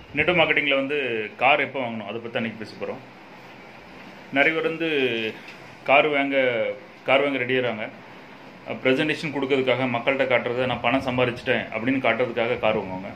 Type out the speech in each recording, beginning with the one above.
net மார்க்கெட்டிங்கில் வந்து car எப்போ வாங்கணும் அதை பற்றி அன்றைக்கி பேச போகிறோம் நிறைய பேர் வந்து கார் வாங்க கார் வாங்க ரெடியாகிறாங்க ப்ரெசன்டேஷன் கொடுக்கறதுக்காக மக்கள்கிட்ட காட்டுறதை நான் பணம் சம்பாரிச்சிட்டேன் அப்படின்னு காட்டுறதுக்காக கார் வாங்குவாங்க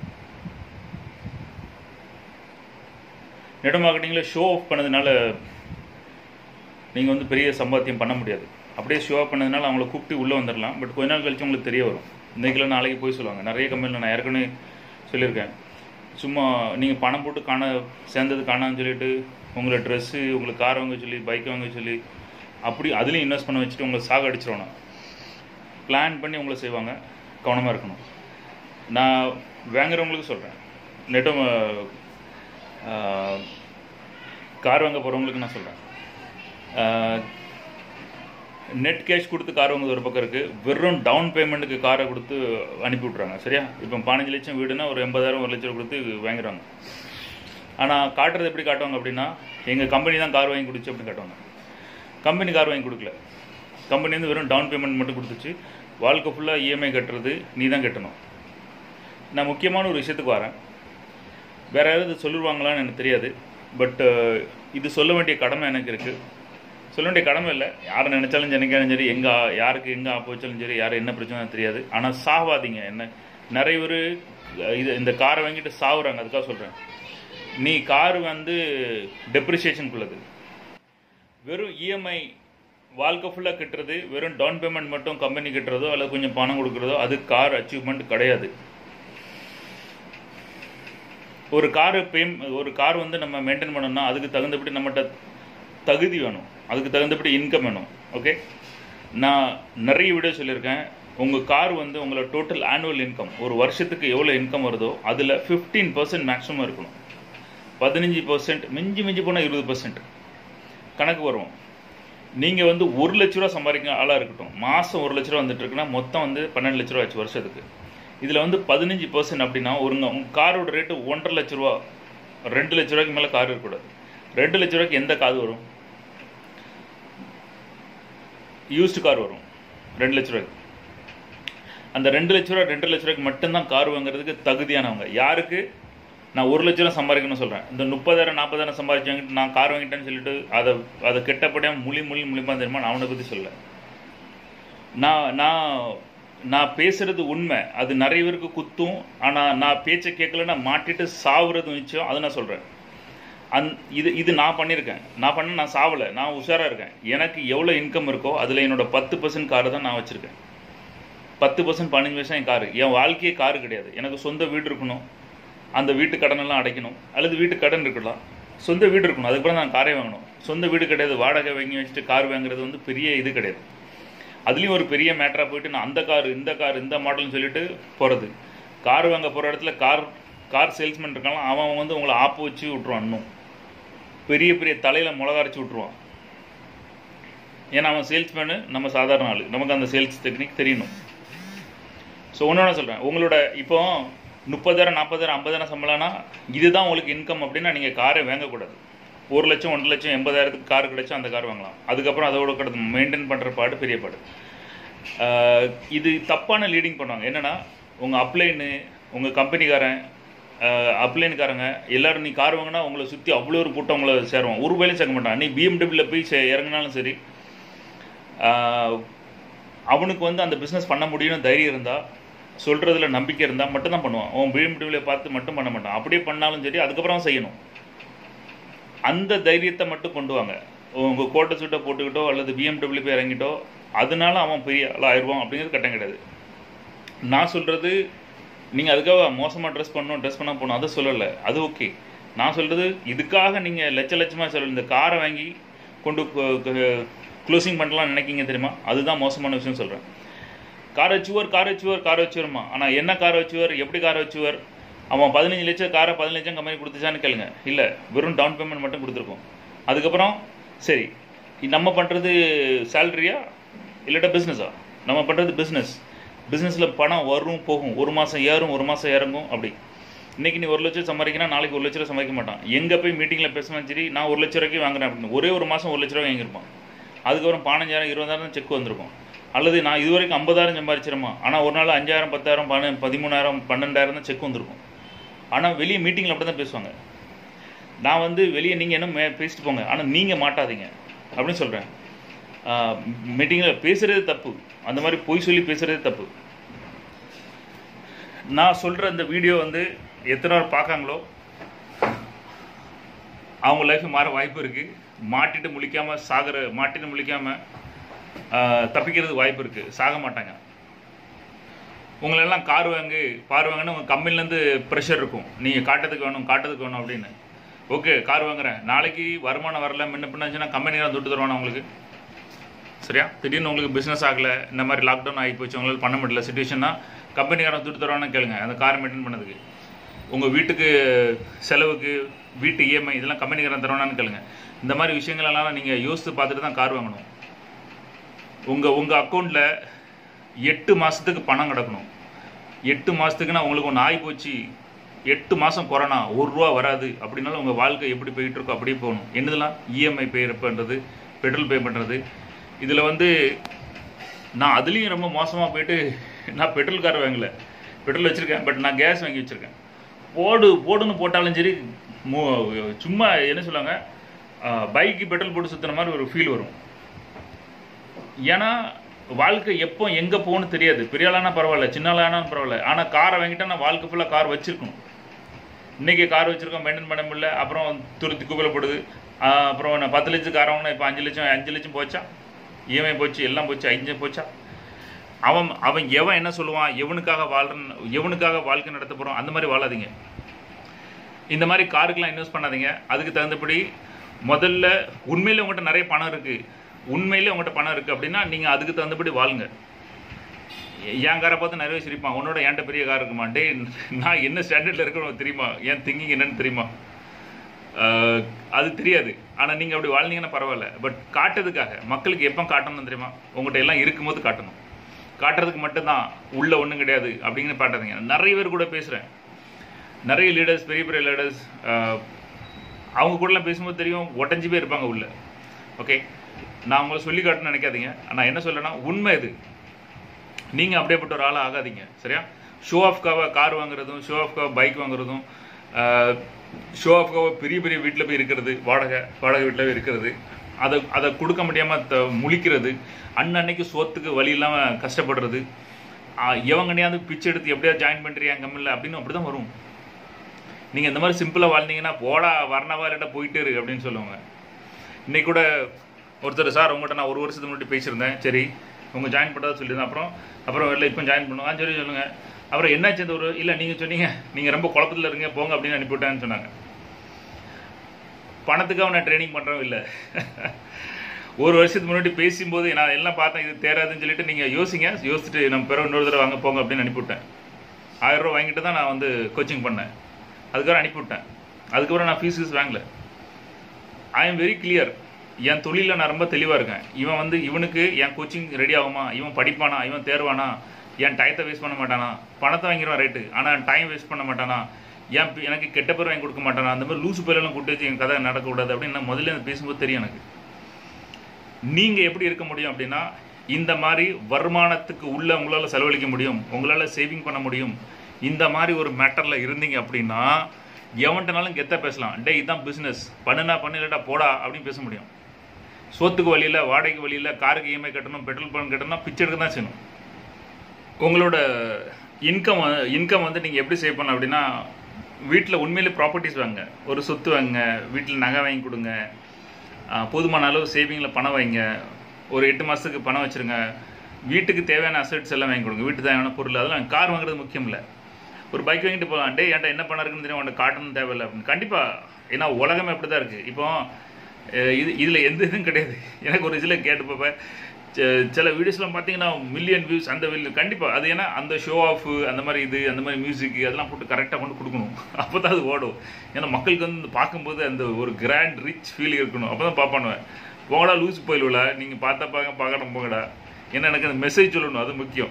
நெட் மார்க்கெட்டிங்கில் ஷோ ஆஃப் பண்ணதுனால நீங்கள் வந்து பெரிய சம்பாத்தியம் பண்ண முடியாது அப்படியே ஷோ ஆஃப் பண்ணதுனால அவங்கள கூப்பிட்டு உள்ளே வந்துடலாம் பட் கொஞ்ச நாள் கழிச்சு உங்களுக்கு தெரிய வரும் இன்றைக்கில் நாளைக்கு போய் சொல்லுவாங்க நிறைய கம்பெனியில் நான் ஏற்கனவே சொல்லியிருக்கேன் சும்மா நீங்கள் பணம் போட்டு காண சேர்ந்தது காணான்னு சொல்லிட்டு உங்களை ட்ரெஸ்ஸு உங்களுக்கு கார் வாங்க சொல்லி பைக் வாங்க சொல்லி அப்படி அதுலேயும் இன்வெஸ்ட் பண்ண வச்சுட்டு உங்களை சாக அடிச்சிருவாங்க பிளான் பண்ணி உங்களை செய்வாங்க கவனமாக இருக்கணும் நான் வாங்குறவங்களுக்கு சொல்கிறேன் நெட்டும் கார் வாங்க போகிறவங்களுக்கு நான் சொல்கிறேன் நெட் கேஷ் கொடுத்து கார் வாங்குறது ஒரு பக்கம் இருக்குது வெறும் டவுன் பேமெண்ட்டுக்கு காரை கொடுத்து அனுப்பி விட்றாங்க சரியா இப்போ பதினஞ்சு லட்சம் வீடுனா ஒரு எண்பதாயிரம் ஒரு லட்சம் கொடுத்து வாங்குறாங்க ஆனால் காட்டுறது எப்படி காட்டுவாங்க அப்படின்னா எங்கள் கம்பெனி தான் கார் வாங்கி கொடுச்சு அப்படின்னு காட்டுவாங்க கம்பெனி கார் வாங்கி கொடுக்கல கம்பெனி வந்து வெறும் டவுன் பேமெண்ட் மட்டும் கொடுத்துச்சு வாழ்க்கை ஃபுல்லாக இஎம்ஐ கட்டுறது நீ தான் கட்டணும் நான் முக்கியமான ஒரு விஷயத்துக்கு வரேன் வேறு யாராவது சொல்லுவாங்களான்னு எனக்கு தெரியாது பட் இது சொல்ல வேண்டிய கடமை எனக்கு இருக்குது சொல்ல வேண்டிய கடமை இல்லை யாரை நினைச்சாலும் நினைக்காலும் சரி எங்கே யாருக்கு எங்கே ஆப்போச்சாலும் சரி யார் என்ன பிரச்சனை தெரியாது ஆனால் சாவாதீங்க என்ன நிறைய பேர் இது இந்த காரை வாங்கிட்டு சாவுறாங்க அதுக்காக சொல்கிறேன் நீ கார் வந்து டெப்ரிசியேஷனுக்குள்ளது வெறும் இஎம்ஐ வாழ்க்கை ஃபுல்லாக கட்டுறது வெறும் டவுன் பேமெண்ட் மட்டும் கம்பெனி கட்டுறதோ அல்லது கொஞ்சம் பணம் கொடுக்குறதோ அது கார் அச்சீவ்மெண்ட் கிடையாது ஒரு காரு பேம் ஒரு கார் வந்து நம்ம மெயின்டைன் பண்ணோம்னா அதுக்கு தகுந்தபடி நம்மகிட்ட தகுதி வேணும் அதுக்கு தகுந்தபடி இன்கம் வேணும் ஓகே நான் நிறைய வீடியோ சொல்லியிருக்கேன் உங்கள் கார் வந்து உங்களோட டோட்டல் ஆனுவல் இன்கம் ஒரு வருஷத்துக்கு எவ்வளோ இன்கம் வருதோ அதில் ஃபிஃப்டீன் பர்சன்ட் மேக்ஸிமம் இருக்கணும் பதினஞ்சு பர்சன்ட் மிஞ்சி மிஞ்சி போனால் இருபது பர்சன்ட் கணக்கு வருவோம் நீங்கள் வந்து ஒரு லட்ச ரூபா சம்பாதிக்க ஆளாக இருக்கட்டும் மாதம் ஒரு லட்ச ரூபா வந்துட்டு இருக்குன்னா மொத்தம் வந்து பன்னெண்டு லட்ச ரூபா ஆச்சு வருஷத்துக்கு இதில் வந்து பதினஞ்சு பர்சன்ட் அப்படின்னா ஒரு உங்கள் காரோட ரேட்டு ஒன்றரை லட்ச ரூபா ரெண்டு லட்ச ரூபாய்க்கு மேலே கார் இருக்கக்கூடாது ரெண்டு லட்ச ரூபாய்க்கு எந்த காது வரும் யூஸ்டு கார் வரும் ரெண்டு லட்ச ரூபாய்க்கு அந்த ரெண்டு லட்ச ரூபா ரெண்டு லட்ச ரூபாய்க்கு மட்டும்தான் கார் வாங்குறதுக்கு தகுதியானவங்க யாருக்கு நான் ஒரு லட்ச ரூபா சம்பாதிக்கணும்னு சொல்கிறேன் இந்த முப்பதாயிரம் நாற்பதாயிரம் சம்பாதிச்சாங்கிட்டு நான் கார் வாங்கிட்டேன்னு சொல்லிட்டு அதை அதை கெட்டப்படியாக முழி முழி முழிப்பா தெரியுமா நான் அவனை பற்றி சொல்ல நான் நான் நான் பேசுறது உண்மை அது நிறைய பேருக்கு குத்தும் ஆனால் நான் பேச்சை கேட்கலன்னா மாட்டிட்டு சாவுறது நிச்சயம் அதை நான் சொல்கிறேன் அந் இது இது நான் பண்ணியிருக்கேன் நான் பண்ண நான் சாவலை நான் உஷாராக இருக்கேன் எனக்கு எவ்வளோ இன்கம் இருக்கோ அதில் என்னோட பத்து பர்சன்ட் காரை தான் நான் வச்சுருக்கேன் பத்து பர்சன்ட் பதினஞ்சு வருஷம் என் காரு என் வாழ்க்கையே காரு கிடையாது எனக்கு சொந்த வீடு இருக்கணும் அந்த வீட்டு கடனெல்லாம் அடைக்கணும் அல்லது வீட்டு கடன் இருக்கலாம் சொந்த வீடு இருக்கணும் அதுக்கப்புறம் நான் காரே வாங்கணும் சொந்த வீடு கிடையாது வாடகை வாங்கி வச்சுட்டு கார் வாங்குறது வந்து பெரிய இது கிடையாது அதுலேயும் ஒரு பெரிய மேட்டராக போயிட்டு நான் அந்த கார் இந்த கார் இந்த மாடல்னு சொல்லிட்டு போகிறது கார் வாங்க போகிற இடத்துல கார் கார் சேல்ஸ்மேன் இருக்கலாம் அவன் வந்து உங்களை ஆப்பு வச்சு விட்ருவான் இன்னும் பெரிய பெரிய தலையில் மிளகா அரைச்சி விட்ருவான் ஏன்னா அவன் சேல்ஸ்மேனு நம்ம சாதாரண ஆள் நமக்கு அந்த சேல்ஸ் டெக்னிக் தெரியணும் ஸோ ஒன்று சொல்கிறேன் உங்களோட இப்போ முப்பதாயிரம் நாற்பதாயிரம் ஐம்பதாயிரம் சம்பளம்னா இதுதான் உங்களுக்கு இன்கம் அப்படின்னா நீங்கள் காரை வாங்கக்கூடாது ஒரு லட்சம் ஒன்றரை லட்சம் எண்பதாயிரத்துக்கு கார் கிடைச்சா அந்த கார் வாங்கலாம் அதுக்கப்புறம் அதோட கிடந்து மெயின்டைன் பண்ணுற பாடு பெரிய பாடு இது தப்பான லீடிங் பண்ணுவாங்க என்னென்னா உங்கள் அப்ளைனு உங்கள் கம்பெனிக்காரன் அப்ளைனுக்காரங்க எல்லோரும் நீ கார் வாங்கினா உங்களை சுற்றி அவ்வளோ ஒரு கூட்டம் உங்களை சேருவான் ஒரு வேலையும் சேர்க்க மாட்டான் நீ பிஎம்டபிள்யூவில் போய் சே இறங்கினாலும் சரி அவனுக்கு வந்து அந்த பிஸ்னஸ் பண்ண முடியும்னு தைரியம் இருந்தால் சொல்கிறதுல நம்பிக்கை இருந்தால் மட்டும் தான் பண்ணுவான் அவன் பிஎம்டபிள்யூவில் பார்த்து மட்டும் பண்ண மாட்டான் அப்படியே பண்ணாலும் சரி அதுக்கப்புறம் செய்யணும் அந்த தைரியத்தை மட்டும் கொண்டு வாங்க உங்கள் கோட்டை சுட்டை போட்டுக்கிட்டோ அல்லது பிஎம்டபிள்யூ போய் இறங்கிட்டோ அதனால அவன் பெரிய ஆளாக ஆயிடுவான் அப்படிங்கிறது கட்டம் கிடையாது நான் சொல்கிறது நீங்கள் அதுக்காக மோசமாக ட்ரெஸ் பண்ணணும் ட்ரெஸ் பண்ணால் போகணும் அதை சொல்லலை அது ஓகே நான் சொல்கிறது இதுக்காக நீங்கள் லட்ச லட்சமாக சொல்ல இந்த காரை வாங்கி கொண்டு க்ளோசிங் பண்ணலாம் நினைக்கிங்க தெரியுமா அதுதான் மோசமான விஷயம் சொல்கிறேன் கார் வச்சுவர் கார் வச்சுவர் கார் வச்சுவருமா ஆனால் என்ன கார் வச்சுவர் எப்படி கார் வச்சுவர் அவன் பதினஞ்சு லட்சம் காரை பதினஞ்சு லட்சம் கம்பெனி கொடுத்துச்சான்னு கேளுங்க இல்லை வெறும் டவுன் பேமெண்ட் மட்டும் கொடுத்துருக்கோம் அதுக்கப்புறம் சரி நம்ம பண்ணுறது சேலரியா இல்லாட்டா பிஸ்னஸா நம்ம பண்ணுறது பிஸ்னஸ் பிஸ்னஸில் பணம் வரும் போகும் ஒரு மாதம் ஏறும் ஒரு மாதம் இறங்கும் அப்படி இன்றைக்கி நீ ஒரு லட்சம் சம்பாதிக்கினா நாளைக்கு ஒரு லட்ச ரூபா சம்பாதிக்க மாட்டான் எங்கே போய் மீட்டிங்கில் பேசினாலும் சரி நான் ஒரு லட்ச ரூபாய்க்கு வாங்குறேன் அப்படின்னு ஒரே ஒரு மாதம் ஒரு லட்ச ரூபா வாங்கியிருப்பான் அதுக்கப்புறம் பதினஞ்சாயிரம் இருபதாயிரம் செக் வந்திருக்கும் அல்லது நான் இது வரைக்கும் ஐம்பதாயிரம் சம்பாதிச்சிருமா ஆனால் ஒரு நாள் அஞ்சாயிரம் பத்தாயிரம் பன்ன பதிமூணாயிரம் பன்னெண்டாயிரம் தான் செக் வந்திருக்கும் ஆனால் வெளியே மீட்டிங்கில் அப்படி தான் பேசுவாங்க நான் வந்து வெளியே நீங்கள் என்ன மே- பேசிட்டு போங்க ஆனால் நீங்கள் மாட்டாதீங்க அப்படின்னு சொல்கிறேன் மீட்டிங்கில் பேசுகிறது தப்பு அந்த மாதிரி பொய் சொல்லி பேசுகிறது தப்பு நான் சொல்கிற அந்த வீடியோ வந்து எத்தனை பேர் பார்க்காங்களோ அவங்க லைஃப் மாற வாய்ப்பு இருக்குது மாட்டிட்டு முழிக்காமல் சாகிற மாட்டிட்டு முழிக்காமல் தப்பிக்கிறது வாய்ப்பு இருக்குது சாக மாட்டாங்க உங்களெல்லாம் கார் வாங்கு கார் வாங்கினா உங்கள் கம்பெனிலேருந்து ப்ரெஷர் இருக்கும் நீங்கள் காட்டுறதுக்கு வேணும் காட்டுறதுக்கு வேணும் அப்படின்னு ஓகே கார் வாங்குறேன் நாளைக்கு வருமானம் வரல முன்ன பின்னாச்சுன்னா கம்பெனிக்காரன் துட்டு தருவானா உங்களுக்கு சரியா திடீர்னு உங்களுக்கு பிஸ்னஸ் ஆகலை இந்த மாதிரி லாக்டவுன் ஆகி போச்சு உங்களால் பண்ண முடியல சுச்சுவேஷன்னா கம்பெனிக்காரன் துட்டு தருவானு கேளுங்க அந்த கார் மெயின்டைன் பண்ணதுக்கு உங்கள் வீட்டுக்கு செலவுக்கு வீட்டு இஎம்ஐ இதெல்லாம் கம்பெனிக்காரன் தருவானான்னு கேளுங்க இந்த மாதிரி விஷயங்களெல்லாம் நீங்கள் யோசித்து பார்த்துட்டு தான் கார் வாங்கணும் உங்கள் உங்கள் அக்கௌண்ட்டில் எட்டு மாதத்துக்கு பணம் கிடக்கணும் எட்டு மாதத்துக்குன்னா உங்களுக்கு ஒன்று ஆகி போச்சு எட்டு மாதம் கொரோனா ஒரு ரூபா வராது அப்படின்னாலும் உங்கள் வாழ்க்கை எப்படி போயிட்டு இருக்கோ அப்படியே போகணும் என்னதெல்லாம் இஎம்ஐ பே பண்ணுறது பெட்ரோல் பே பண்ணுறது இதில் வந்து நான் அதுலேயும் ரொம்ப மோசமாக போயிட்டு நான் பெட்ரோல் கார் வாங்கல பெட்ரோல் வச்சுருக்கேன் பட் நான் கேஸ் வாங்கி வச்சுருக்கேன் போடு போடுன்னு போட்டாலும் சரி மு- சும்மா என்ன சொல்லுவாங்க பைக்கு பெட்ரோல் போட்டு சுற்றுன மாதிரி ஒரு ஃபீல் வரும் ஏன்னா வாழ்க்கை எப்போ எங்கே போகணும்னு தெரியாது பெரிய ஆளானா பரவாயில்ல சின்ன ஆளானாலும் பரவாயில்ல ஆனால் காரை வாங்கிட்டா நான் வாழ்க்கை ஃபுல்லாக கார் வச்சிருக்கணும் இன்னைக்கு கார் வச்சிருக்கோம் மெயின்டைன் பண்ண முடியல அப்புறம் துருத்தி குப்பையில் போடுது ஆஹ் அப்புறம் நான் பத்து லட்சம் கார் வாங்கினா இப்போ அஞ்சு லட்சம் அஞ்சு லட்சம் போச்சா இஎம்ஐ போச்சு எல்லாம் போச்சு அஞ்சு போச்சா அவன் அவன் எவன் என்ன சொல்லுவான் எவனுக்காக வாழ்றன் எவனுக்காக வாழ்க்கை நடத்த போகிறோம் அந்த மாதிரி வாழாதீங்க இந்த மாதிரி காருக்கெல்லாம் இன்வெஸ்ட் பண்ணாதீங்க அதுக்கு தகுந்தபடி முதல்ல உண்மையில உங்கள்கிட்ட நிறைய பணம் இருக்கு உண்மையிலே உங்கள்கிட்ட பணம் இருக்கு அப்படின்னா நீங்க அதுக்கு தகுந்தபடி வாழுங்க என் காரை பார்த்து நிறைய பேர் சிரிப்பான் உன்னோட என்கிட்ட பெரிய கார் இருக்குமா டேய் நான் என்ன ஸ்டாண்டர்டில் இருக்கணும் உனக்கு தெரியுமா என் திங்கிங் என்னன்னு தெரியுமா ஆஹ் அது தெரியாது ஆனால் நீங்கள் அப்படி வாழ்ந்தீங்கன்னா பரவாயில்ல பட் காட்டுறதுக்காக மக்களுக்கு எப்போ காட்டணும் தெரியுமா உங்கள்கிட்ட எல்லாம் இருக்கும்போது காட்டணும் காட்டுறதுக்கு மட்டும்தான் உள்ள ஒன்றும் கிடையாது அப்படிங்கிற பாட்டாதீங்க நிறைய பேர் கூட பேசுகிறேன் நிறைய லீடர்ஸ் பெரிய பெரிய லீடர்ஸ் அவங்க கூடலாம் பேசும்போது தெரியும் ஒட்டஞ்சு பேர் இருப்பாங்க உள்ள ஓகே நான் உங்களை சொல்லி காட்டணும்னு நினைக்காதீங்க நான் என்ன சொல்றேன்னா உண்மை இது நீங்கள் அப்படியேப்பட்ட ஒரு ஆளாக ஆகாதீங்க சரியா ஷோ ஆஃப்காக கார் வாங்குறதும் ஷோ ஆஃப்காக பைக் வாங்குறதும் ஷோ ஆஃப்காக பெரிய பெரிய வீட்டில் போய் இருக்கிறது வாடகை வாடகை வீட்டில் போய் இருக்கிறது அதை அதை கொடுக்க முடியாமல் த முழிக்கிறது அன்னன்னைக்கு சோத்துக்கு வழி இல்லாமல் கஷ்டப்படுறது ஆஹ் எவங்கனையாவது பிச்சை எடுத்து எப்படியா ஜாயின் பண்ணுறியா கம்மில் அப்படின்னு அப்படி தான் வரும் நீங்கள் இந்த மாதிரி சிம்பிளாக வாழ்ந்தீங்கன்னா போடா வர்ணவாரிட்ட போயிட்டே இருக்கு அப்படின்னு சொல்லுவாங்க இன்னைக்கு கூட ஒருத்தர் சார் உங்கள்கிட்ட நான் ஒரு வருஷத்துக்கு முன்னாடி பேசியிருந்தேன் சரி உங்கள் ஜாயின் பண்ணதா சொல்லியிருந்தேன் அப்புறம் அப்புறம் இல்லை இப்போ ஜாயின் பண்ணுவோம் ஆ சரி சொல்லுங்கள் அப்புறம் என்னாச்சு அந்த ஒரு இல்லை நீங்கள் சொன்னீங்க நீங்கள் ரொம்ப குழப்பத்தில் இருங்க போங்க அப்படின்னு அனுப்பிவிட்டேன்னு சொன்னாங்க பணத்துக்காக நான் ட்ரைனிங் பண்ணுறோம் இல்லை ஒரு வருஷத்துக்கு முன்னாடி பேசும்போது நான் எல்லாம் பார்த்தேன் இது தேராதுன்னு சொல்லிட்டு நீங்கள் யோசிங்க யோசிச்சுட்டு நம்ம பிறகு இன்னொரு தடவை வாங்க போங்க அப்படின்னு அனுப்பிவிட்டேன் ஆயிரம் ரூபா வாங்கிட்டு தான் நான் வந்து கோச்சிங் பண்ணேன் அதுக்கப்புறம் அனுப்பிவிட்டேன் அதுக்கப்புறம் நான் ஃபீஸ் ஃபீஸ் வாங்கல ஐ எம் வெரி கிளியர் என் தொழிலில் நான் ரொம்ப தெளிவாக இருக்கேன் இவன் வந்து இவனுக்கு என் கோச்சிங் ரெடி ஆகுமா இவன் படிப்பானா இவன் தேர்வானா என் டயத்தை வேஸ்ட் பண்ண மாட்டானா பணத்தை வாங்கிடுவான் ரைட்டு ஆனால் டைம் வேஸ்ட் பண்ண மாட்டானா என் பி- எனக்கு கெட்ட பேர் வாங்கி கொடுக்க மாட்டானா அந்த மாதிரி லூசு பேரெல்லாம் கூட்டி வச்சு என் கதை நடக்கக்கூடாது அப்படின்னு நான் முதல்ல எனக்கு பேசும்போது தெரியும் எனக்கு நீங்கள் எப்படி இருக்க முடியும் அப்படின்னா இந்த மாதிரி வருமானத்துக்கு உள்ள உங்களால் செலவழிக்க முடியும் உங்களால் சேவிங் பண்ண முடியும் இந்த மாதிரி ஒரு மேட்டரில் இருந்தீங்க அப்படின்னா எவன்ட்டனாலும் கெத்த பேசலாம் டேய் இதுதான் பிஸ்னஸ் பண்ணுனா பண்ணு இல்லாட்டா போடா அப்படின்னு பேச முடியும் சோத்துக்கு வழியில் வாடகைக்கு வழியில் காருக்கு இஎம்ஐ கட்டணும் பெட்ரோல் பங்க் கட்டணும் பிச்சை எடுக்க தான் செய்யணும் உங்களோட இன்கம் இன்கம் வந்து நீங்கள் எப்படி சேவ் பண்ண அப்படின்னா வீட்டில் உண்மையிலே ப்ராப்பர்ட்டிஸ் வாங்க ஒரு சொத்து வாங்க வீட்டில் நகை வாங்கி கொடுங்க ஆஹ் போதுமான அளவு சேவிங்கில் பணம் வைங்க ஒரு எட்டு மாதத்துக்கு பணம் வச்சுருங்க வீட்டுக்கு தேவையான அசட்ஸ் எல்லாம் வாங்கி கொடுங்க வீட்டுக்கு தேவையான பொருள் அதெல்லாம் கார் வாங்குறது முக்கியம் இல்லை ஒரு பைக் வாங்கிட்டு போகலாம் டே என்கிட்ட என்ன பண்ண இருக்குன்னு தெரியும் உன்கிட்ட காட்டணும் தேவையில்லை அப்படின்னு கண்டிப்பாக ஏன்னா உலகமே அப்படி தான் இருக்குது இப்போ அஹ் இது இதில் எந்த இதுவும் கிடையாது எனக்கு ஒரு இதில் கேட்டு பார்ப்பேன் ச- சில வீடியோஸ்லாம் பார்த்தீங்கன்னா மில்லியன் வியூஸ் அந்த வெளி கண்டிப்பாக அது ஏன்னா அந்த ஷோ ஆஃப் அந்த மாதிரி இது அந்த மாதிரி மியூசிக் அதெல்லாம் போட்டு கரெக்டாக கொண்டு கொடுக்கணும் அப்போ தான் அது ஓடும் ஏன்னா மக்களுக்கு வந்து பார்க்கும்போது அந்த ஒரு கிராண்ட் ரிச் ஃபீல் இருக்கணும் அப்போ தான் பார்ப்பானுவேன் போங்கடா லூஸ் போயிடுவில நீங்கள் பார்த்தா பார்க்க பார்க்கணும் போங்கடா ஏன்னா எனக்கு அந்த மெசேஜ் சொல்லணும் அது முக்கியம்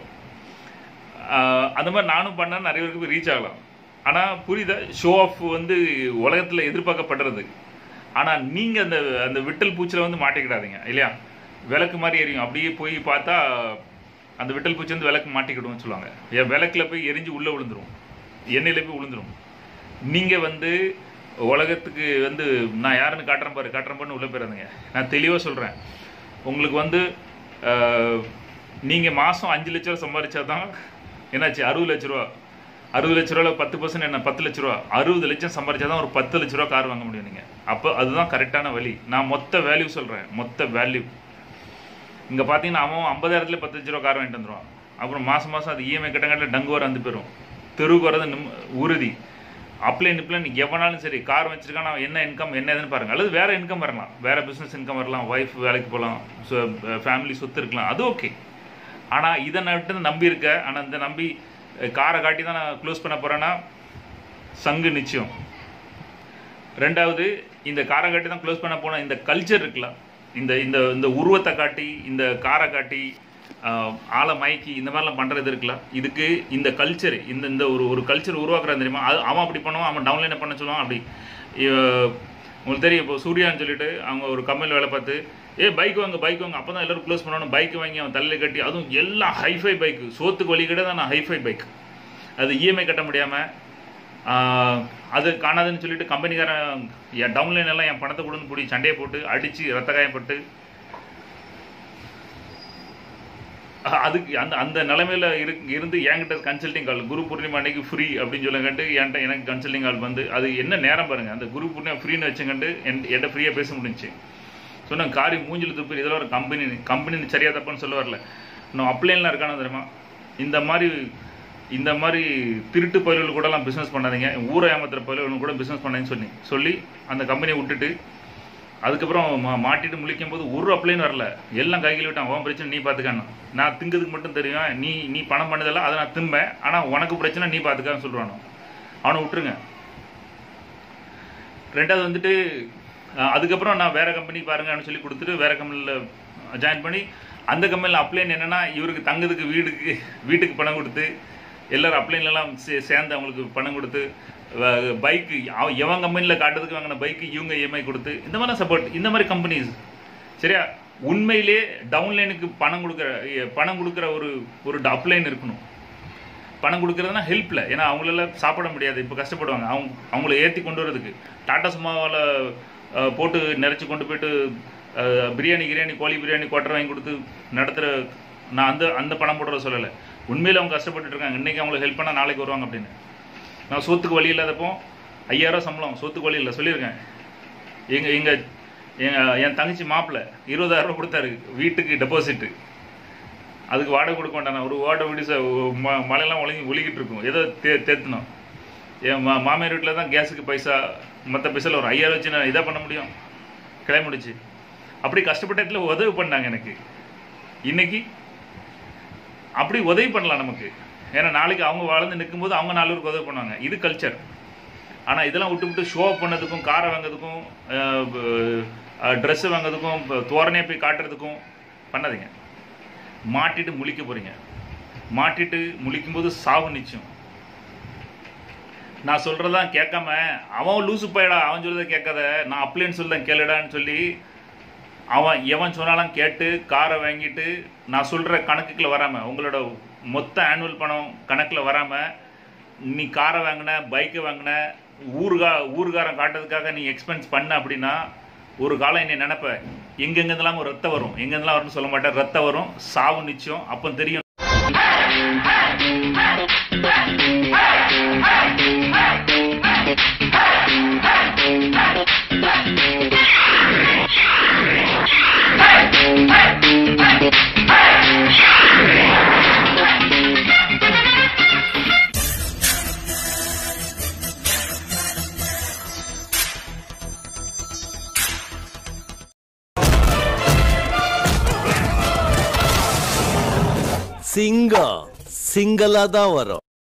ஆஹ் அந்த மாதிரி நானும் பண்ணேன் நிறைய பேருக்கு ரீச் ஆகலாம் ஆனால் புரியுதா ஷோ ஆஃப் வந்து உலகத்தில் எதிர்பார்க்கப்படுறது ஆனால் நீங்கள் அந்த அந்த விட்டல் பூச்சில் வந்து மாட்டிக்கிடாதீங்க இல்லையா விளக்கு மாதிரி எரியும் அப்படியே போய் பார்த்தா அந்த விட்டல் பூச்சி வந்து விளக்கு மாட்டிக்கிடும்னு சொல்லுவாங்க என் விளக்குல போய் எரிஞ்சு உள்ளே விழுந்துரும் எண்ணெயில் போய் விழுந்துரும் நீங்கள் வந்து உலகத்துக்கு வந்து நான் யாருன்னு காட்டுறேன் பாரு காட்டுறேன் பாருன்னு உள்ளே போயிருந்தீங்க நான் தெளிவாக சொல்கிறேன் உங்களுக்கு வந்து நீங்கள் மாதம் அஞ்சு லட்ச ரூபா சம்பாதிச்சா தான் என்னாச்சு அறுபது லட்ச ரூபா அறுபது லட்ச ரூபாவில் பத்து பர்சன்ட் என்ன பத்து லட்ச ரூபா அறுபது லட்சம் சம்பாதிச்சா தான் ஒரு பத்து லட்ச ரூபா கார் வாங்க முடியும் நீங்கள் அப்போ அதுதான் கரெக்டான வழி நான் மொத்த வேல்யூ சொல்கிறேன் மொத்த வேல்யூ இங்கே பார்த்தீங்கன்னா அவன் ஐம்பதாயிரத்துல பத்து லட்ச ரூபா கார் வாங்கிட்டு வந்துடுவான் அப்புறம் மாதம் மாதம் அது இஎம்ஐ கட்டங்காட்டில் டங்கு வர வந்து போயிடும் தெருவுக்கு வரது நிம் உறுதி அப்ளை நிப்ளை எவனாலும் சரி கார் வச்சிருக்கான் அவன் என்ன இன்கம் என்ன ஏதுன்னு பாருங்க அல்லது வேற இன்கம் வரலாம் வேற பிஸ்னஸ் இன்கம் வரலாம் ஒய்ஃப் வேலைக்கு போகலாம் ஃபேமிலி சொத்து இருக்கலாம் அது ஓகே ஆனால் இதை நான் நம்பி இருக்க ஆனால் இந்த நம்பி காரை காட்டி தான் நான் க்ளோஸ் பண்ண போகிறேன்னா சங்கு நிச்சயம் ரெண்டாவது இந்த காரை காட்டி தான் க்ளோஸ் பண்ண போன இந்த கல்ச்சர் இருக்குல்ல இந்த இந்த இந்த உருவத்தை காட்டி இந்த காரை காட்டி ஆஹ், ஆளை மயக்கி இந்த மாதிரிலாம் பண்ணுறது இருக்குல்ல இதுக்கு இந்த கல்ச்சர் இந்த இந்த ஒரு ஒரு கல்ச்சர் உருவாக்குறான் தெரியுமா அது அவன் அப்படி பண்ணுவான் அவன் டவுன்லைனை பண்ண சொல்லுவான் அப்படி இவ- உங்களுக்கு தெரியும் இப்போ சூர்யான்னு சொல்லிட்டு அவங்க ஒரு கம்பெனியில் வேலை பார்த்து ஏ பைக் வாங்க பைக் வாங்க அப்போ தான் எல்லாரும் க்ளோஸ் பண்ணணும் பைக் வாங்கி அவன் தலையில் கட்டி அதுவும் எல்லாம் ஹைஃபை பைக்கு சோத்துக்கு வழி கிடையாது நான் ஹைஃபை பைக் அது இஎம்ஐ கட்ட முடியாமல் அது காணாதுன்னு சொல்லிட்டு கம்பெனிக்காரன் என் டவுன்லைன் எல்லாம் என் பணத்தை கொடுன்னு பிடி சண்டையை போட்டு அடித்து ரத்த காயப்பட்டு அஹ் அதுக்கு அந்த அந்த நிலைமையில இரு இருந்து என்கிட்ட கன்சல்டிங் கால் குரு பூர்ணிமா அன்னைக்கு ஃப்ரீ அப்படின்னு சொல்லுங்கட்டு என்கிட்ட எனக்கு கன்சல்டிங் கால் வந்து அது என்ன நேரம் பாருங்க அந்த குரு பூர்ணிமா ஃப்ரீன்னு வச்சுங்கண்டு என் என்கிட்ட ஃப்ரீயாக பேச முடிஞ்சுச்சு சொன்னேன் காரி மூஞ்சில் துப்பி இதெல்லாம் ஒரு கம்பெனி கம்பெனி சரியா தப்பான்னு சொல்ல வரல நான் அப்ளைன்லாம் இருக்கானு தெரியுமா இந்த மாதிரி இந்த மாதிரி திருட்டு பயிர்கள் கூடலாம் பிஸ்னஸ் பண்ணாதீங்க ஊரை ஏமாத்துற பயிர்கள் கூட பிஸ்னஸ் பண்ணாதீங்கன்னு சொல்லி சொல்லி அந்த கம்பெனியை விட்டுட்டு அதுக்கப்புறம் மா மாட்டிட்டு முழிக்கும் போது ஒரு அப்ளைன்னு வரல எல்லாம் கையில் விட்டான் உன் பிரச்சனை நீ பார்த்துக்கான்னு நான் திங்கிறதுக்கு மட்டும் தெரியும் நீ நீ பணம் பண்ணதெல்லாம் அதை நான் திம்பேன் ஆனால் உனக்கு பிரச்சனை நீ பார்த்துக்கான்னு சொல்லுவானோ அவனை விட்டுருங்க ரெண்டாவது வந்துட்டு அஹ், அதுக்கப்புறம் நான் வேற கம்பெனி பாருங்கன்னு சொல்லி கொடுத்துட்டு வேற கம்பெனியில் ஜாயின் பண்ணி அந்த கம்பெனியில் அப்ளைன் என்னன்னா இவருக்கு தங்குறதுக்கு வீடுக்கு வீட்டுக்கு பணம் கொடுத்து எல்லாரும் அப்ளைன்லாம் சே சேர்ந்து அவங்களுக்கு பணம் கொடுத்து பைக்கு எவன் கம்பெனியில் காட்டுறதுக்கு வாங்கின பைக்கு இவங்க இஎம்ஐ கொடுத்து இந்த மாதிரிலாம் சப்போர்ட் இந்த மாதிரி கம்பெனிஸ் சரியா உண்மையிலே டவுன்லைனுக்கு பணம் கொடுக்குற எ, பணம் கொடுக்குற ஒரு ஒரு அப்ளைன் இருக்கணும் பணம் கொடுக்குறதுனா ஹெல்ப்பில் ஏன்னா அவங்களால சாப்பிட முடியாது இப்போ கஷ்டப்படுவாங்க அவங்க அவங்கள ஏற்றி கொண்டு வரதுக்கு டாடா சும்மாவில் போட்டு நிறைச்சி கொண்டு போயிட்டு அஹ், பிரியாணி கிரியாணி கோழி பிரியாணி குவாட்டர் வாங்கி கொடுத்து நடத்துகிற நான் அந்த அந்த பணம் போடுற சொல்லலை உண்மையில் அவங்க கஷ்டப்பட்டுட்டு இருக்காங்க இன்றைக்கி அவங்களுக்கு ஹெல்ப் பண்ணால் நாளைக்கு வருவாங்க அப்படின்னு நான் சோத்துக்கு வழி இல்லாதப்போ ஐயாயிரம் சம்பளம் சோத்துக்கு வழி இல்லை சொல்லியிருக்கேன் எங்க எங்க எங்க என் தங்கச்சி மாப்பிள்ளை இருபதாயிரம் ரூபாய் கொடுத்தாரு வீட்டுக்கு டெபாசிட்டு அதுக்கு வாடகை கொடுக்க வேண்டாம் ஒரு வாடகை வீடு ச- ம- மழையெல்லாம் ஒழுங்கி ஒழுகிட்டு இருக்கும் ஏதோ தே தேத்தணும் என் மா மாமியார் வீட்டில் தான் கேஸுக்கு பைசா மற்ற பைசாவில் ஒரு ஐயாயிரம் வச்சு நான் இதாக பண்ண முடியும் கிளம்பி முடிச்சு அப்படி கஷ்டப்பட்ட இடத்துல உதவி பண்ணாங்க எனக்கு இன்னைக்கு அப்படி உதவி பண்ணலாம் நமக்கு ஏன்னா நாளைக்கு அவங்க வளர்ந்து நிற்கும்போது அவங்க நாலு பேருக்கு உதவி பண்ணுவாங்க இது கல்ச்சர் ஆனால் இதெல்லாம் விட்டு விட்டு ஷோ பண்ணதுக்கும் காரை வாங்குறதுக்கும் ட்ரெஸ்ஸு வாங்குறதுக்கும் இப்ப தோரணையை போய் காட்டுறதுக்கும் பண்ணாதீங்க மாட்டிட்டு முழிக்க போறீங்க மாட்டிட்டு முழிக்கும்போது சாவு நிச்சயம் நான் சொல்றதான் கேட்காம அவன் லூசு போயடா அவன் சொல்றதை கேட்காத நான் அப்ளைன்னு சொல்லுதான் கேளுடான்னு சொல்லி அவன் எவன் சொன்னாலும் கேட்டு காரை வாங்கிட்டு நான் சொல்ற கணக்குக்குள்ள வராம உங்களோட மொத்த ஆனுவல் பணம் கணக்குல வராம நீ காரை வாங்கின பைக்கை வாங்கின ஊருகா ஊருகாரன் காட்டுறதுக்காக நீ எக்ஸ்பென்ஸ் பண்ண அப்படின்னா ஒரு காலம் என்னை நினைப்ப எங்கெங்கெல்லாம் ஒரு ரத்தம் வரும் எங்கெங்கெல்லாம் வரும்னு சொல்ல மாட்டேன் ரத்தம் வரும் சாவு நிச்சயம் அப்போ தெரியும் சிங்கம் சிங்கலா தான் வரும்